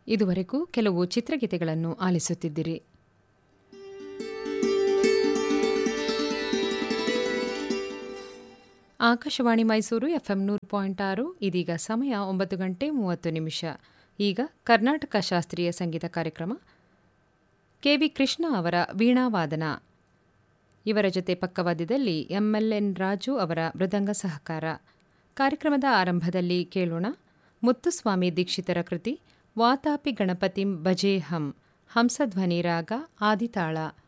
ಇದುವರೆಗೂ ಕೆಲವು ಚಿತ್ರಗೀತೆಗಳನ್ನು ಆಲಿಸುತ್ತಿದ್ದಿರಿ ಆಕಾಶವಾಣಿ ಮೈಸೂರು ಎಫ್ಎಂ ನೂರು ಪಾಯಿಂಟ್ ಆರು ಇದೀಗ ಸಮಯ ಒಂಬತ್ತು ಗಂಟೆ ಮೂವತ್ತು ನಿಮಿಷ ಈಗ ಕರ್ನಾಟಕ ಶಾಸ್ತ್ರೀಯ ಸಂಗೀತ ಕಾರ್ಯಕ್ರಮ ಕೆವಿ ಕೃಷ್ಣ ಅವರ ವೀಣಾವಾದನ ಇವರ ಜೊತೆ ಪಕ್ಕವಾದ್ಯದಲ್ಲಿ ಎಂಎಲ್ಎನ್ ರಾಜು ಅವರ ಮೃದಂಗ ಸಹಕಾರ ಕಾರ್ಯಕ್ರಮದ ಆರಂಭದಲ್ಲಿ ಕೇಳೋಣ ಮುತ್ತುಸ್ವಾಮಿ ದೀಕ್ಷಿತರ ಕೃತಿ ವಾತಾಪಿ ಗಣಪತಿಂ ಭಜೇಹಂ ಹಂಸಧ್ವನಿ ರಾಗ ಆದಿತಾಳ